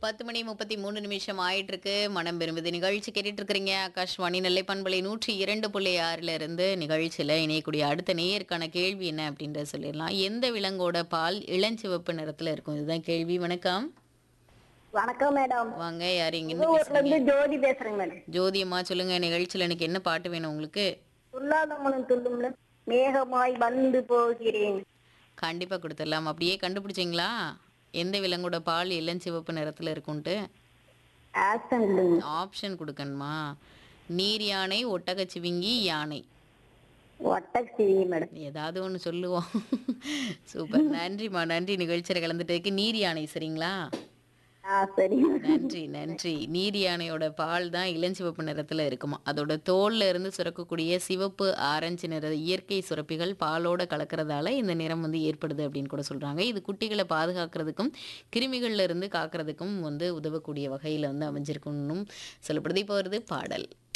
பத்து மணி முப்பத்தி மூணு நிமிஷம் ஆயிட்டு இருக்கு மனம் விரும்புது நிகழ்ச்சி கேட்டுட்டு இருக்கிறீங்க ஆகாஷ்வாணி நெல்லை பண்பலை நூற்றி இரண்டு புள்ளி ஆறுல இருந்து நிகழ்ச்சியில இணையக்கூடிய அடுத்த நேயருக்கான கேள்வி என்ன அப்படின்றத சொல்லிடலாம் எந்த விலங்கோட பால் இளஞ்சிவப்பு நிறத்துல இருக்கும் இதுதான் கேள்வி வணக்கம் வணக்கம் மேடம் வாங்க யார் இங்க ஊர்ல இருந்து ஜோதி பேசுறேங்க மேடம் ஜோதி அம்மா சொல்லுங்க நிகழ்ச்சியில எனக்கு என்ன பாட்டு வேணும் உங்களுக்கு துல்லாத மனம் துள்ளும்ல மேகமாய் வந்து போகிறேன் கண்டிப்பா கொடுத்துடலாம் அப்படியே கண்டுபிடிச்சிங்களா எந்த விலங்கோட பால் இளஞ்சிவப்பு நிறத்துல இருக்கும்ட்டு ஆக்சன் இல்லைங்க ஆப்ஷன் கொடுக்கணுமா நீர் யானை ஒட்டகச்சிவிங்கி யானை ஒட்டக் சிவி மேடம் ஏதாவது ஒன்று சொல்லுவோம் சூப்பர் நன்றிம்மா நன்றி நிகழ்ச்சியில் கலந்துட்டதுக்கு நீர் யானை சரிங்களா ஆ சரி நன்றி நன்றி நீர் யானையோட பால் தான் இளஞ்சிவப்பு நிறத்துல இருக்குமா அதோட தோல்ல இருந்து சுரக்கக்கூடிய சிவப்பு ஆரஞ்சு நிற இயற்கை சுரப்பிகள் பாலோட கலக்கறதால இந்த நிறம் வந்து ஏற்படுது அப்படின்னு கூட சொல்றாங்க இது குட்டிகளை பாதுகாக்கிறதுக்கும் கிருமிகள்ல இருந்து காக்கிறதுக்கும் வந்து உதவக்கூடிய வகையில வந்து அமைஞ்சிருக்குன்னு சொல்லப்படுது இப்போ வருது பாடல்